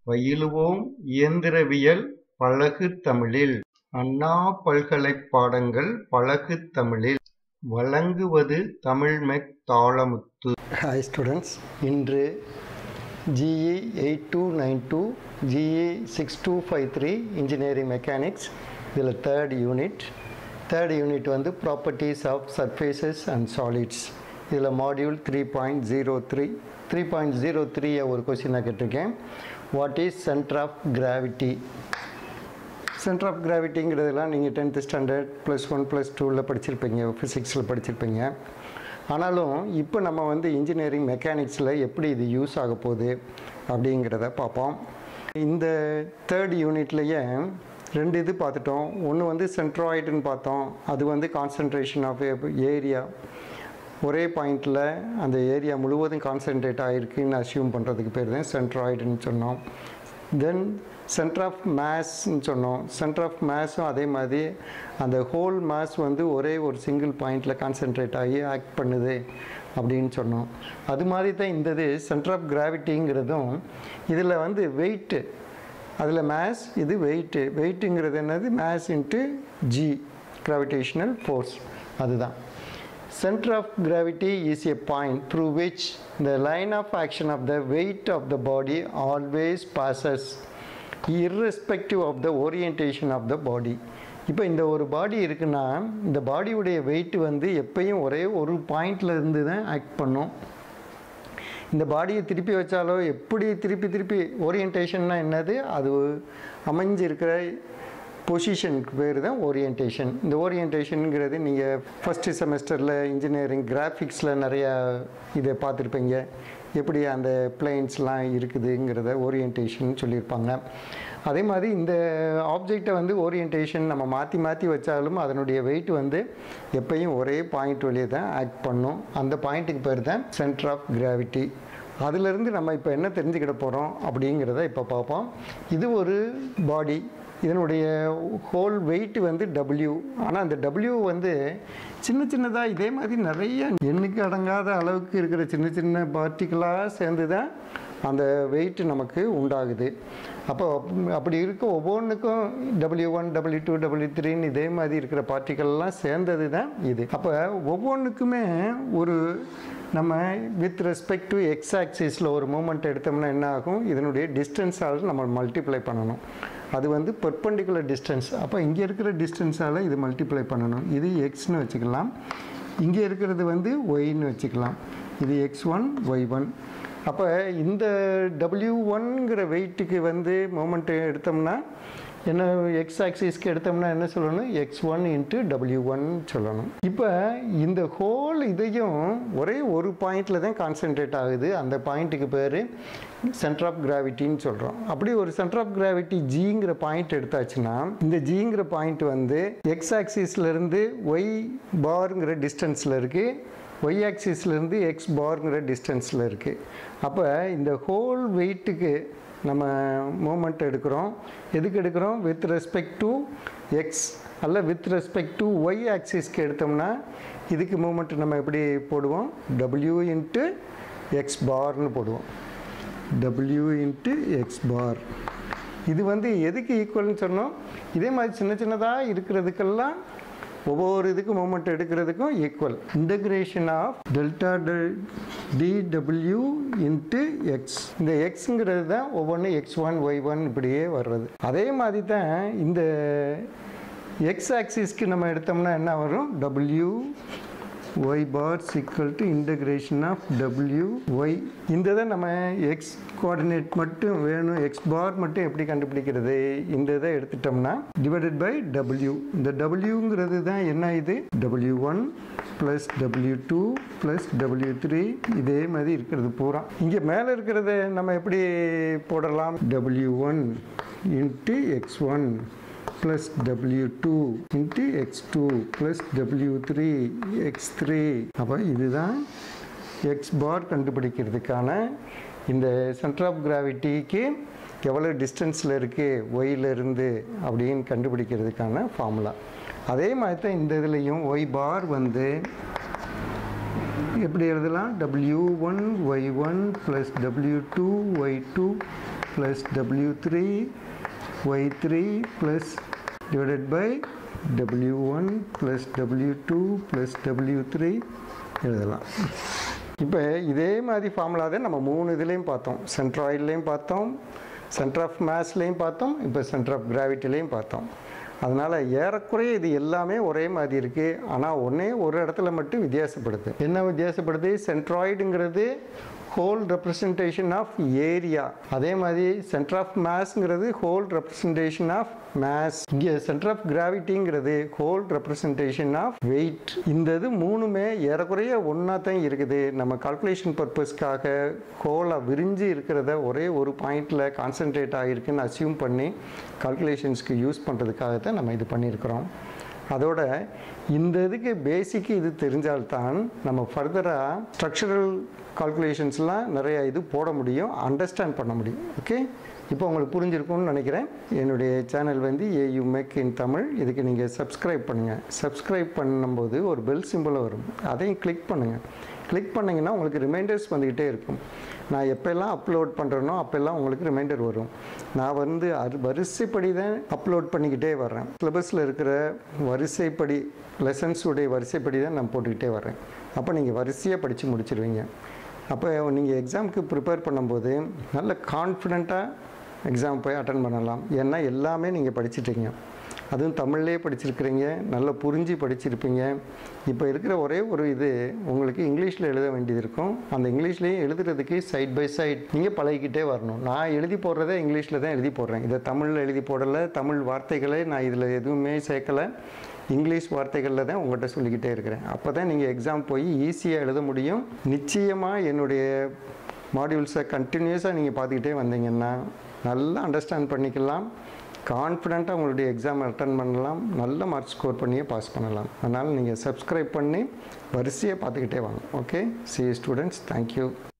பயிலுவோம் இயந்திரவியல் பழகு தமிழில்! அண்ணா பல்கலைப் பாடங்கள் பழகு தமிழில்! வழங்குவது தமிழ்மெக் தாளமுத்து. ஹாய் ஸ்டூடெண்ட்ஸ் இன்று GE eight two nine two GE six two five three engineering mechanics இதில் தேர்ட் யூனிட் தேர்ட் யூனிட் வந்து properties of surfaces and solids இதில் module three point zero three three point zero த்ரீயை ஒரு கொஸ்டினாக கேட்டிருக்கேன் what is centre of gravity centre of கிராவிட்டிங்கிறதெல்லாம் நீங்கள் tenth standard plus one plus டூவில் படிச்சிருப்பீங்க ஃபிசிக்ஸில் படிச்சிருப்பீங்க ஆனாலும் இப்போ நம்ம வந்து இன்ஜினியரிங் மெக்கானிக்ஸில் எப்படி இது யூஸ் ஆக போகுது அப்படிங்கிறத பார்ப்போம் இந்த தேர்ட் யூனிட்லேயே ரெண்டு இது பார்த்துட்டோம் ஒன்று வந்து சென்ட்ராய்டுன்னு பார்த்தோம் அது வந்து கான்சன்ட்ரேஷன் ஆஃப் ஏரியா ஒரே பாயிண்டில் அந்த ஏரியா முழுவதும் கான்சன்ட்ரேட் ஆகிருக்குன்னு அசியூம் பண்ணுறதுக்கு பேர் தான் சென்ட்ராய்டுன்னு சொன்னோம் தென் சென்டர் ஆஃப் மேஸ்ன்னு சொன்னோம் சென்டர் ஆஃப் மேஸும் அதே மாதிரி அந்த ஹோல் மேஸ் வந்து ஒரே ஒரு சிங்கிள் பாயிண்டில் கான்சென்ட்ரேட் ஆகி ஆக்ட் பண்ணுது அப்படின்னு சொன்னோம் அது மாதிரி தான் இந்த இது சென்டர் ஆஃப் கிராவிட்டிங்கிறதும் இதில் வந்து வெயிட்டு அதில் மேஸ் இது வெயிட்டு வெயிட்டுங்கிறது என்னது mass into G gravitational force அதுதான் center of gravity is a point through which the line of action of the weight of the body always passes irrespective of the orientation of the body இப்போ இந்த ஒரு பாடி இருக்குன்னா இந்த பாடியுடைய wait வந்து எப்பயும் ஒரே ஒரு பாயிண்டில் இருந்து தான் ஆக்ட் பண்ணும் இந்த பாடியை திருப்பி வச்சாலோ எப்படி திருப்பி திருப்பி ஓரியன்டேஷன்னா என்னது அது அமைஞ்சிருக்கிற பொசிஷனுக்கு பேர் தான் ஓரியன்டேஷன் இந்த ஓரியன்டேஷனுங்கிறது நீங்கள் ஃபஸ்ட்டு செமஸ்டரில் இன்ஜினியரிங் கிராஃபிக்ஸில் நிறையா இதை பார்த்துருப்பீங்க எப்படி அந்த பிளேன்ஸ்லாம் இருக்குதுங்கிறத ஓரியன்டேஷன் சொல்லியிருப்பாங்க அதே மாதிரி இந்த ஆப்ஜெக்டை வந்து ஓரியன்டேஷன் நம்ம மாற்றி மாற்றி வச்சாலும் அதனுடைய வெயிட் வந்து எப்பயும் ஒரே பாயிண்ட் வழியே தான் ஆக்ட் பண்ணும் அந்த பாயிண்ட்டுக்கு பேர் தான் சென்டர் ஆஃப் கிராவிட்டி அதிலிருந்து நம்ம இப்போ என்ன தெரிஞ்சுக்கிட போகிறோம் அப்படிங்கிறத இப்போ பார்ப்போம் இது ஒரு பாடி இதனுடைய ஹோல் வெயிட் வந்து டபிள்யூ ஆனால் அந்த டபிள்யூ வந்து சின்ன சின்னதாக இதே மாதிரி நிறைய எண்ணுக்கு அடங்காத அளவுக்கு இருக்கிற சின்ன சின்ன பார்ட்டிக்கலாக சேர்ந்து தான் அந்த வெயிட் நமக்கு உண்டாகுது அப்போ அப்படி இருக்க ஒவ்வொன்றுக்கும் W one W two W த்ரீன்னு இதே மாதிரி இருக்கிற பார்ட்டிக்கல்லாம் சேர்ந்தது தான் இது அப்போ ஒவ்வொன்றுக்குமே ஒரு நம்ம வித் ரெஸ்பெக்ட் டு எக்ஸ் ஆக்சிஸில் ஒரு மூமெண்ட் எடுத்தோம்னா என்ன ஆகும் இதனுடைய டிஸ்டன்ஸால் நம்ம மல்டிப்ளை பண்ணணும் அது வந்து பெர்பண்டிகுலர் டிஸ்டன்ஸ் அப்போ இங்கே இருக்கிற டிஸ்டன்ஸால் இது மல்டிப்ளை பண்ணணும் இது எக்ஸ்னு வச்சுக்கலாம் இங்கே இருக்கிறது வந்து ஒய்ன்னு வச்சுக்கலாம் இது எக்ஸ் ஒன் ஒய் ஒன் அப்போ இந்த டபிள்யூ ஒன்ங்கிற வெயிட்டுக்கு வந்து மூமெண்ட்டு எடுத்தோம்னா என்ன எக்ஸ் ஆக்சிஸ்க்கு எடுத்தோம்னா என்ன சொல்லணும் X one into W one சொல்லணும் இப்போ இந்த ஹோல் இதையும் ஒரே ஒரு பாயிண்டில் தான் கான்சென்ட்ரேட் ஆகுது அந்த பாயிண்ட்டுக்கு பேர் சென்டர் ஆஃப் கிராவிட்டின்னு சொல்கிறோம் அப்படி ஒரு சென்டர் ஆஃப் கிராவிட்டி ஜிங்கிற பாயிண்ட் எடுத்தாச்சுன்னா இந்த ஜிங்கிற பாயிண்ட் வந்து எக்ஸ் ஆக்சிஸ்லேருந்து ஒய் பார்ங்கிற டிஸ்டன்ஸில் இருக்குது ஒய் ஆக்சிஸ்லேருந்து எக்ஸ் பார்ங்கிற டிஸ்டன்ஸில் இருக்குது அப்போ இந்த ஹோல் வெயிட்டுக்கு நம்ம மூமெண்ட் எடுக்கிறோம் எதுக்கு எடுக்கிறோம் வித் ரெஸ்பெக்ட் டு எக்ஸ் அல்ல வித் ரெஸ்பெக்ட் டு ஒய் ஆக்சிஸ்க்கு எடுத்தோம்னா இதுக்கு மூமெண்ட் நம்ம எப்படி போடுவோம் டபிள்யூ இன்ட்டு எக்ஸ் பார்னு போடுவோம் டபிள்யூ இன்ட்டு எக்ஸ் பார் இது வந்து எதுக்கு ஈக்குவல்னு சொன்னோம் இதே மாதிரி சின்ன சின்னதாக இருக்கிறதுக்கெல்லாம் ஒவ்வொரு இதுக்கும் மூமெண்ட் எடுக்கிறதுக்கும் equal integration of delta DW into X இந்த எக்ஸுங்கிறது தான் ஒவ்வொன்றும் எக்ஸ் ஒன் ஒய் ஒன் இப்படியே வர்றது அதே மாதிரி தான் இந்த எக்ஸ் ஆக்சிஸ்க்கு நம்ம எடுத்தோம்னா என்ன வரும் டபிள்யூ ஒய் பார் சிக்கல் to integration of W Y இந்த இதை நம்ம எக்ஸ் கோஆர்டினேட் மட்டும் வேணும் எக்ஸ் பார் மட்டும் எப்படி கண்டுபிடிக்கிறது இந்த இதை எடுத்துட்டோம்னா டிவைடட் பை டபிள்யூ இந்த டபிள்யூங்கிறது தான் என்ன இது W one plus W two plus W three இதே மாதிரி இருக்கிறது பூரா இங்கே மேலே இருக்கிறத நம்ம எப்படி போடலாம் W one into X one plus W2 into X2 plus W3 X3 அப்போ இதுதான் எக்ஸ் பார் கண்டுபிடிக்கிறதுக்கான இந்த சென்டர் ஆஃப் கிராவிட்டிக்கு எவ்வளோ டிஸ்டன்ஸில் இருக்குது ஒயிலிருந்து அப்படின்னு கண்டுபிடிக்கிறதுக்கான ஃபார்முலா அதே மாதிரி தான் இந்த இதுலேயும் ஒய் பார் வந்து எப்படி எழுதலாம் W one Y one plus W two Y two plus W three Y three plus divided by W one plus W two plus W three எழுதலாம் இப்போ இதே மாதிரி ஃபார்முலா தான் நம்ம மூணு இதுலேயும் பார்த்தோம் சென்ட்ராய்ட்லேயும் பார்த்தோம் சென்டர் ஆஃப் மேத்ஸ்லேயும் பார்த்தோம் இப்போ சென்டர் ஆஃப் கிராவிட்டிலையும் பார்த்தோம் அதனால் ஏறக்குறைய இது எல்லாமே ஒரே மாதிரி இருக்குது ஆனால் ஒன்றே ஒரு இடத்துல மட்டும் வித்தியாசப்படுது என்ன வித்தியாசப்படுது சென்ட்ராய்டுங்கிறது ஹோல் ரெப்ரசன்டேஷன் ஆஃப் ஏரியா அதே மாதிரி சென்டர் ஆஃப் மேஸ்ங்கிறது ஹோல் ரெப்ரசன்டேஷன் ஆஃப் மேஸ் இங்கே சென்டர் ஆஃப் கிராவிட்டிங்கிறது ஹோல் ரெப்ரசன்டேஷன் ஆஃப் வெயிட் இந்த இது மூணுமே ஏறக்குறைய ஒன்றா தான் இருக்குது நம்ம கால்குலேஷன் பர்பஸ்க்காக ஹோலாக விரிஞ்சு இருக்கிறத ஒரே ஒரு பாயிண்டில் கான்சென்ட்ரேட் ஆகிருக்குன்னு அசியூம் பண்ணி கால்குலேஷன்ஸ்க்கு யூஸ் பண்ணுறதுக்காக தான் நம்ம இது பண்ணியிருக்கிறோம் அதோட இந்த இதுக்கு பேசிக்கு இது தெரிஞ்சால்தான் நம்ம ஃபர்தராக ஸ்ட்ரக்சரல் கால்குலேஷன்ஸ்லாம் நிறைய இது போட முடியும் அண்டர்ஸ்டாண்ட் பண்ண முடியும் ஓகே இப்போ உங்களுக்கு புரிஞ்சிருக்கும்னு நினைக்கிறேன் என்னுடைய சேனல் வந்து ஏயு மேக் இன் தமிழ் இதுக்கு நீங்கள் சப்ஸ்கிரைப் பண்ணுங்கள் சப்ஸ்கிரைப் பண்ணும்போது ஒரு பெல் சிம்பிள் வரும் அதையும் கிளிக் பண்ணுங்கள் கிளிக் பண்ணிங்கன்னா உங்களுக்கு ரிமைண்டர்ஸ் வந்துக்கிட்டே இருக்கும் நான் எப்போல்லாம் அப்லோட் பண்ணுறேனோ அப்போல்லாம் உங்களுக்கு ரிமைண்டர் வரும் நான் வந்து அது வரிசைப்படி தான் அப்லோட் பண்ணிக்கிட்டே வர்றேன் சிலபஸில் இருக்கிற வரிசைப்படி லெசன்ஸ் உடைய வரிசைப்படி தான் நான் போட்டுக்கிட்டே வர்றேன் அப்போ நீங்கள் வரிசையாக படித்து முடிச்சிருவீங்க அப்போ நீங்கள் எக்ஸாமுக்கு ப்ரிப்பேர் பண்ணும்போது நல்ல கான்ஃபிடெண்ட்டாக எக்ஸாம் போய் அட்டன் பண்ணலாம் ஏன்னா எல்லாமே நீங்கள் படிச்சிட்டீங்க அதுவும் தமிழ்லேயே படிச்சிருக்கிறீங்க நல்லா புரிஞ்சு படிச்சிருப்பீங்க இப்போ இருக்கிற ஒரே ஒரு இது உங்களுக்கு இங்கிலீஷில் எழுத வேண்டியது இருக்கும் அந்த இங்கிலீஷ்லேயும் எழுதுறதுக்கு சைட் பை சைட் நீங்கள் பழகிக்கிட்டே வரணும் நான் எழுதி போடுறதே இங்கிலீஷில் தான் எழுதி போடுறேன் இதை தமிழில் எழுதி போடலை தமிழ் வார்த்தைகளை நான் இதில் எதுவுமே சேர்க்கலை இங்கிலீஷ் வார்த்தைகளில் தான் உங்கள்கிட்ட சொல்லிக்கிட்டே இருக்கிறேன் அப்போ தான் நீங்கள் எக்ஸாம் போய் ஈஸியாக எழுத முடியும் நிச்சயமாக என்னுடைய மாடியூல்ஸை கண்டினியூஸாக நீங்கள் பார்த்துக்கிட்டே வந்தீங்கன்னா நல்லா அண்டர்ஸ்டாண்ட் பண்ணிக்கலாம் கான்ஃபிடெண்ட்டாக உங்களுடைய எக்ஸாம் அட்டன் பண்ணலாம் நல்ல மார்க் ஸ்கோர் பண்ணியே பாஸ் பண்ணலாம் அதனால் நீங்கள் சப்ஸ்கிரைப் பண்ணி வரிசையை பார்த்துக்கிட்டே வாங்க ஓகே சி ஸ்டூடெண்ட்ஸ் தேங்க்யூ